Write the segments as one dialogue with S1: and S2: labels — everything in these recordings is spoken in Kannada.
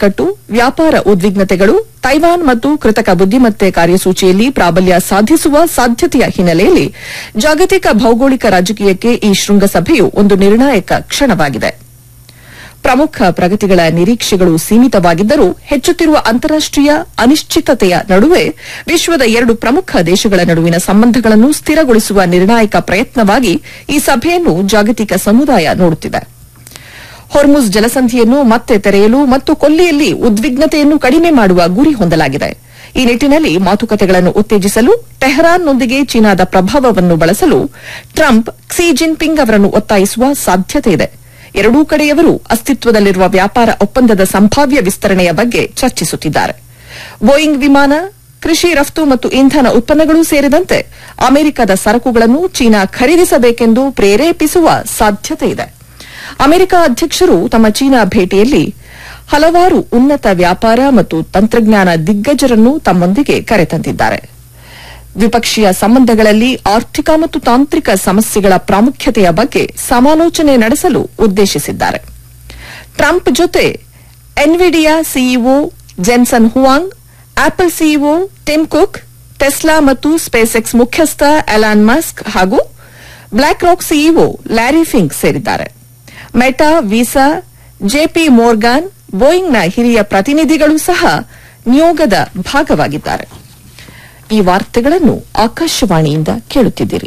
S1: ಬಿಕ್ಕಟ್ಟು ವ್ಯಾಪಾರ ಉದ್ವಿಗ್ನತೆಗಳು ತೈವಾನ್ ಮತ್ತು ಕೃತಕ ಬುದ್ದಿಮತ್ತೆ ಕಾರ್ಯಸೂಚಿಯಲ್ಲಿ ಪ್ರಾಬಲ್ಯ ಸಾಧಿಸುವ ಸಾಧ್ಯತೆಯ ಹಿನ್ನೆಲೆಯಲ್ಲಿ ಜಾಗತಿಕ ಭೌಗೋಳಿಕ ರಾಜಕೀಯಕ್ಕೆ ಈ ಶೃಂಗಸಭೆಯು ಒಂದು ನಿರ್ಣಾಯಕ ಕ್ಷಣವಾಗಿದೆ ಪ್ರಮುಖ ಪ್ರಗತಿಗಳ ನಿರೀಕ್ಷೆಗಳು ಸೀಮಿತವಾಗಿದ್ದರೂ ಹೆಚ್ಚುತ್ತಿರುವ ಅಂತಾರಾಷ್ಟೀಯ ಅನಿಶ್ಚಿತತೆಯ ನಡುವೆ ವಿಶ್ವದ ಎರಡು ಪ್ರಮುಖ ದೇಶಗಳ ನಡುವಿನ ಸಂಬಂಧಗಳನ್ನು ಸ್ಥಿರಗೊಳಿಸುವ ನಿರ್ಣಾಯಕ ಪ್ರಯತ್ನವಾಗಿ ಈ ಸಭೆಯನ್ನು ಜಾಗತಿಕ ಸಮುದಾಯ ನೋಡುತ್ತಿದೆ ಹೊರ್ಮುಜ್ ಜಲಸಂಧಿಯನ್ನು ಮತ್ತೆ ತೆರೆಯಲು ಮತ್ತು ಕೊಲ್ಲಿಯಲ್ಲಿ ಉದ್ವಿಗ್ನತೆಯನ್ನು ಕಡಿಮೆ ಮಾಡುವ ಗುರಿ ಹೊಂದಲಾಗಿದೆ ಈ ನಿಟ್ಟಿನಲ್ಲಿ ಮಾತುಕತೆಗಳನ್ನು ಉತ್ತೇಜಿಸಲು ಟೆಹರಾನ್ನೊಂದಿಗೆ ಚೀನಾದ ಪ್ರಭಾವವನ್ನು ಬಳಸಲು ಟ್ರಂಪ್ ಕ್ಸಿ ಜಿನ್ಪಿಂಗ್ ಅವರನ್ನು ಒತ್ತಾಯಿಸುವ ಸಾಧ್ಯತೆ ಇದೆ ಎರಡೂ ಕಡೆಯವರು ಅಸ್ತಿತ್ವದಲ್ಲಿರುವ ವ್ಯಾಪಾರ ಒಪ್ಪಂದದ ಸಂಭಾವ್ಯ ವಿಸ್ತರಣೆಯ ಬಗ್ಗೆ ಚರ್ಚಿಸುತ್ತಿದ್ದಾರೆ ಬೋಯಿಂಗ್ ವಿಮಾನ ಕೃಷಿ ರಫ್ತು ಮತ್ತು ಇಂಧನ ಉತ್ಪನ್ನಗಳೂ ಸೇರಿದಂತೆ ಅಮೆರಿಕದ ಸರಕುಗಳನ್ನು ಚೀನಾ ಖರೀದಿಸಬೇಕೆಂದು ಪ್ರೇರೇಪಿಸುವ ಸಾಧ್ಯತೆ ಇದೆ ಅಮೆರಿಕ ಅಧ್ಯಕ್ಷರು ತಮ್ಮ ಚೀನಾ ಭೇಟಿಯಲ್ಲಿ ಹಲವಾರು ಉನ್ನತ ವ್ಯಾಪಾರ ಮತ್ತು ತಂತ್ರಜ್ಞಾನ ದಿಗ್ಗಜರನ್ನು ತಮ್ಮೊಂದಿಗೆ ಕರೆತಂದಿದ್ದಾರೆ ದ್ವಿಪಕ್ಷೀಯ ಸಂಬಂಧಗಳಲ್ಲಿ ಆರ್ಥಿಕ ಮತ್ತು ತಾಂತ್ರಿಕ ಸಮಸ್ಯೆಗಳ ಪ್ರಾಮುಖ್ಯತೆಯ ಬಗ್ಗೆ ಸಮಾಲೋಚನೆ ನಡೆಸಲು ಉದ್ದೇಶಿಸಿದ್ದಾರೆ ಟ್ರಂಪ್ ಜೊತೆ Nvidia CEO Jensen Huang Apple CEO Tim Cook Tesla ಮತ್ತು ಸ್ಪೇಸ್ ಎಕ್ಸ್ ಮುಖ್ಯಸ್ಥ ಎಲಾನ್ ಮಸ್ಕ್ ಹಾಗೂ BlackRock CEO Larry Fink ಸೇರಿದ್ದಾರೆ ಮೆಟಾ ವೀಸಾ ಜೆಪಿ ಮೋರ್ಗಾನ್ ಬೋಯಿಂಗ್ನ ಹಿರಿಯ ಪ್ರತಿನಿಧಿಗಳು ಸಹ ನಿಯೋಗದ ಭಾಗವಾಗಿದ್ದಾರೆ ಈ ವಾರ್ತೆಗಳನ್ನು ಆಕಾಶವಾಣಿಯಿಂದ ಕೇಳುತ್ತಿದ್ದೀರಿ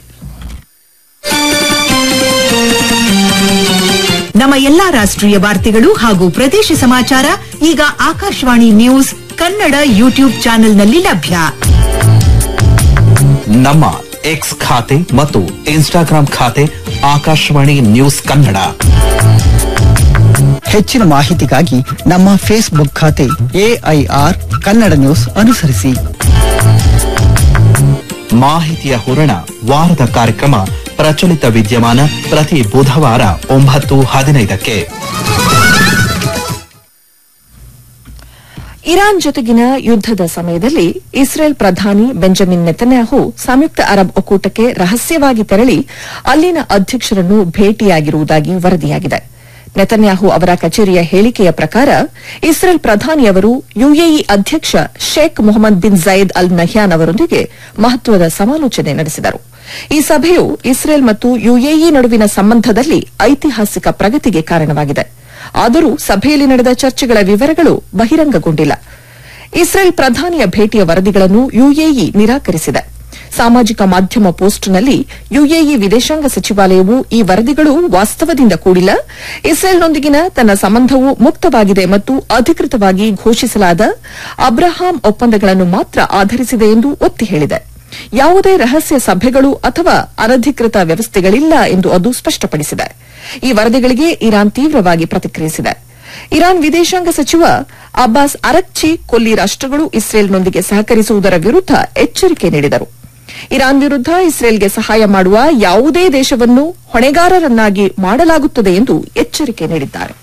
S2: ನಮ್ಮ ಎಲ್ಲಾ ರಾಷ್ಟ್ರೀಯ ವಾರ್ತೆಗಳು ಹಾಗೂ ಪ್ರದೇಶ ಸಮಾಚಾರ ಈಗ ಆಕಾಶವಾಣಿ ನ್ಯೂಸ್ ಕನ್ನಡ ಯೂಟ್ಯೂಬ್ ಚಾನೆಲ್ನಲ್ಲಿ ಲಭ್ಯ
S3: ನಮ್ಮ ಎಕ್ಸ್ ಖಾತೆ ಮತ್ತು ಇನ್ಸ್ಟಾಗ್ರಾಂ ಖಾತೆ ಆಕಾಶವಾಣಿ ನ್ಯೂಸ್ ಕನ್ನಡ
S4: ಹೆಚ್ಚಿನ ಮಾಹಿತಿಗಾಗಿ ನಮ್ಮ ಫೇಸ್ಬುಕ್ ಖಾತೆ ಎಐಆರ್ ಕನ್ನಡ ನ್ಯೂಸ್ ಅನುಸರಿಸಿ
S3: ಮಾಹಿತಿಯ ಹೂರಣ ವಾರದ ಕಾರ್ಯಕ್ರಮ ಪ್ರಚಲಿತ ವಿದ್ಯಮಾನ ಪ್ರತಿ ಬುಧವಾರ ಒಂಬತ್ತು ಹದಿನೈದಕ್ಕೆ
S1: ಇರಾನ್ ಜೊತೆಗಿನ ಯುದ್ದದ ಸಮಯದಲ್ಲಿ ಇಸ್ರೇಲ್ ಪ್ರಧಾನಿ ಬೆಂಜಮಿನ್ ನೆತನ್ಯಾಹು ಸಂಯುಕ್ತ ಅರಬ್ ಒಕ್ಕೂಟಕ್ಕೆ ರಹಸ್ಯವಾಗಿ ತೆರಳಿ ಅಲ್ಲಿನ ಅಧ್ಯಕ್ಷರನ್ನು ಭೇಟಿಯಾಗಿರುವುದಾಗಿ ವರದಿಯಾಗಿದೆ ನೆತನ್ಯಾಹು ಅವರ ಕಚೇರಿಯ ಹೇಳಿಕೆಯ ಪ್ರಕಾರ ಇಸ್ರೇಲ್ ಪ್ರಧಾನಿಯವರು ಯುಎಇ ಅಧ್ಯಕ್ಷ Sheikh Mohammed bin zaid Al Nahyan ಅವರೊಂದಿಗೆ ಮಹತ್ವದ ಸಮಾಲೋಚನೆ ನಡೆಸಿದರು ಈ ಸಭೆಯು ಇಸ್ರೇಲ್ ಮತ್ತು ಯುಎಇ ನಡುವಿನ ಸಂಬಂಧದಲ್ಲಿ ಐತಿಹಾಸಿಕ ಪ್ರಗತಿಗೆ ಕಾರಣವಾಗಿದೆ ಆದರೂ ಸಭೆಯಲ್ಲಿ ನಡೆದ ಚರ್ಚೆಗಳ ವಿವರಗಳು ಬಹಿರಂಗಗೊಂಡಿಲ್ಲ ಇಸ್ರೇಲ್ ಪ್ರಧಾನಿಯ ಭೇಟಿಯ ವರದಿಗಳನ್ನು ಯುಎಇ ನಿರಾಕರಿಸಿದೆ ಸಾಮಾಜಿಕ ಮಾಧ್ಯಮ ಪೋಸ್ಟ್ನಲ್ಲಿ ಯುಎಇ ವಿದೇಶಾಂಗ ಸಚಿವಾಲಯವು ಈ ವರದಿಗಳು ವಾಸ್ತವದಿಂದ ಕೂಡಿಲ್ಲ ಇಸ್ರೇಲ್ನೊಂದಿಗಿನ ತನ್ನ ಸಂಬಂಧವು ಮುಕ್ತವಾಗಿದೆ ಮತ್ತು ಅಧಿಕೃತವಾಗಿ ಘೋಷಿಸಲಾದ ಅಬ್ರಹಾಂ ಒಪ್ಪಂದಗಳನ್ನು ಮಾತ್ರ ಆಧರಿಸಿದೆ ಎಂದು ಒತ್ತಿ ಹೇಳಿದೆ ಯಾವುದೇ ರಹಸ್ಯ ಸಭೆಗಳು ಅಥವಾ ಅನಧಿಕೃತ ವ್ಯವಸ್ಥೆಗಳಿಲ್ಲ ಎಂದು ಅದು ಸ್ಪಷ್ಟಪಡಿಸಿದೆ ಈ ವರದಿಗಳಿಗೆ ಇರಾನ್ ತೀವ್ರವಾಗಿ ಪ್ರತಿಕ್ರಿಯಿಸಿದೆ ಇರಾನ್ ವಿದೇಶಾಂಗ ಸಚಿವ ಅಬ್ಬಾಸ್ ಅರಕ್ಚಿ ಕೊಲ್ಲಿ ರಾಷ್ಟಗಳು ಇಸ್ರೇಲ್ನೊಂದಿಗೆ ಸಹಕರಿಸುವುದರ ವಿರುದ್ದ ಎಚ್ಚರಿಕೆ ನೀಡಿದರು ಇರಾನ್ ವಿರುದ್ದ ಇಸ್ರೇಲ್ಗೆ ಸಹಾಯ ಮಾಡುವ ಯಾವುದೇ ದೇಶವನ್ನು ಹೊಣೆಗಾರರನ್ನಾಗಿ ಮಾಡಲಾಗುತ್ತದೆ ಎಂದು ಎಚ್ಚರಿಕೆ ನೀಡಿದ್ದಾರೆ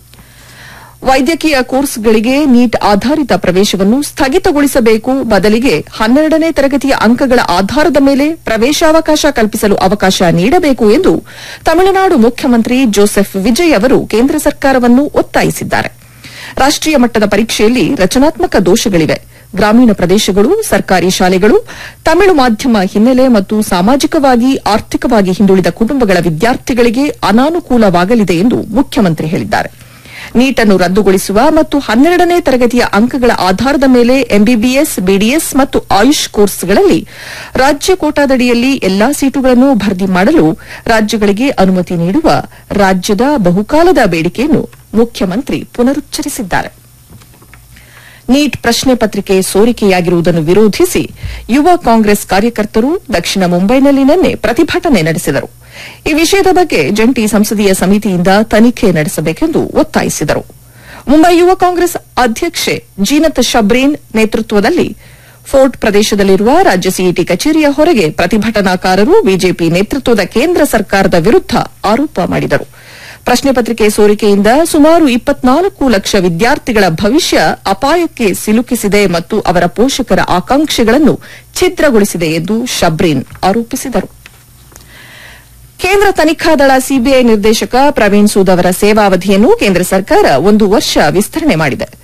S1: ವೈದ್ಯಕೀಯ ಕೋರ್ಸ್ಗಳಿಗೆ ನೀಟ್ ಆಧಾರಿತ ಪ್ರವೇಶವನ್ನು ಸ್ಥಗಿತಗೊಳಿಸಬೇಕು ಬದಲಿಗೆ ಹನ್ನೆರಡನೇ ತರಗತಿಯ ಅಂಕಗಳ ಆಧಾರದ ಮೇಲೆ ಪ್ರವೇಶಾವಕಾಶ ಕಲ್ಪಿಸಲು ಅವಕಾಶ ನೀಡಬೇಕು ಎಂದು ತಮಿಳುನಾಡು ಮುಖ್ಯಮಂತ್ರಿ ಜೋಸೆಫ್ ವಿಜಯ್ ಅವರು ಕೇಂದ್ರ ಸರ್ಕಾರವನ್ನು ಒತ್ತಾಯಿಸಿದ್ದಾರೆ ರಾಷ್ಟೀಯ ಮಟ್ಟದ ಪರೀಕ್ಷೆಯಲ್ಲಿ ರಚನಾತ್ಮಕ ದೋಷಗಳಿವೆ ಗ್ರಾಮೀಣ ಪ್ರದೇಶಗಳು ಸರ್ಕಾರಿ ಶಾಲೆಗಳು ತಮಿಳು ಮಾಧ್ಯಮ ಹಿನ್ನೆಲೆ ಮತ್ತು ಸಾಮಾಜಿಕವಾಗಿ ಆರ್ಥಿಕವಾಗಿ ಹಿಂದುಳಿದ ಕುಟುಂಬಗಳ ವಿದ್ಯಾರ್ಥಿಗಳಿಗೆ ಅನಾನುಕೂಲವಾಗಲಿದೆ ಎಂದು ಮುಖ್ಯಮಂತ್ರಿ ಹೇಳಿದ್ದಾರೆ ನೀಟನ್ನು ರದ್ದುಗೊಳಿಸುವ ಮತ್ತು ಹನ್ನೆರಡನೇ ತರಗತಿಯ ಅಂಕಗಳ ಆಧಾರದ ಮೇಲೆ ಎಂಬಿಬಿಎಸ್ ಬಿಡಿಎಸ್ ಮತ್ತು ಆಯುಷ್ ಕೋರ್ಸ್ಗಳಲ್ಲಿ ರಾಜ್ಯ ಕೋಟಾದಡಿಯಲ್ಲಿ ಎಲ್ಲಾ ಸೀಟುಗಳನ್ನು ಭರ್ತಿ ಮಾಡಲು ರಾಜ್ಯಗಳಿಗೆ ಅನುಮತಿ ನೀಡುವ ರಾಜ್ಯದ ಬಹುಕಾಲದ ಬೇಡಿಕೆಯನ್ನು ಮುಖ್ಯಮಂತ್ರಿ ಪುನರುಚ್ಚರಿಸಿದ್ದಾರೆ ನೀಟ್ ಪ್ರಶ್ನೆ ಪತ್ರಿಕೆ ಸೋರಿಕೆಯಾಗಿರುವುದನ್ನು ವಿರೋಧಿಸಿ ಯುವ ಕಾಂಗ್ರೆಸ್ ಕಾರ್ಯಕರ್ತರು ದಕ್ಷಿಣ ಮುಂಬೈನಲ್ಲಿ ನಿನ್ನೆ ಪ್ರತಿಭಟನೆ ನಡೆಸಿದರು ಈ ವಿಷಯದ ಬಗ್ಗೆ ಜಂಟಿ ಸಂಸದೀಯ ಸಮಿತಿಯಿಂದ ತನಿಖೆ ನಡೆಸಬೇಕೆಂದು ಒತ್ತಾಯಿಸಿದರು ಮುಂಬೈ ಯುವ ಕಾಂಗ್ರೆಸ್ ಅಧ್ಯಕ್ಷೆ ಜೀನತ್ ಶಬ್ರೀನ್ ನೇತೃತ್ವದಲ್ಲಿ ಫೋರ್ಟ್ ಪ್ರದೇಶದಲ್ಲಿರುವ ರಾಜ್ಯ ಸಿಇಟಿ ಕಚೇರಿಯ ಹೊರಗೆ ಪ್ರತಿಭಟನಾಕಾರರು ಬಿಜೆಪಿ ನೇತೃತ್ವದ ಕೇಂದ್ರ ಸರ್ಕಾರದ ವಿರುದ್ದ ಆರೋಪ ಮಾಡಿದರು ಪ್ರಶ್ನೆ ಪತ್ರಿಕೆ ಸೋರಿಕೆಯಿಂದ ಸುಮಾರು ಇಪ್ಪತ್ನಾಲ್ಕು ಲಕ್ಷ ವಿದ್ಯಾರ್ಥಿಗಳ ಭವಿಷ್ಯ ಅಪಾಯಕ್ಕೆ ಸಿಲುಕಿಸಿದೆ ಮತ್ತು ಅವರ ಪೋಷಕರ ಆಕಾಂಕ್ಷೆಗಳನ್ನು ಛಿದ್ರಗೊಳಿಸಿದೆ ಎಂದು ಶಬ್ರೀನ್ ಆರೋಪಿಸಿದರು ಕೇಂದ್ರ ತನಿಖಾ ದಳ ಸಿಬಿಐ ನಿರ್ದೇಶಕ ಪ್ರವೀಣ್ ಸೂದ್ ಅವರ ಸೇವಾವಧಿಯನ್ನು ಕೇಂದ್ರ ಸರ್ಕಾರ ಒಂದು ವರ್ಷ ವಿಸ್ತರಣೆ ಮಾಡಿದೆ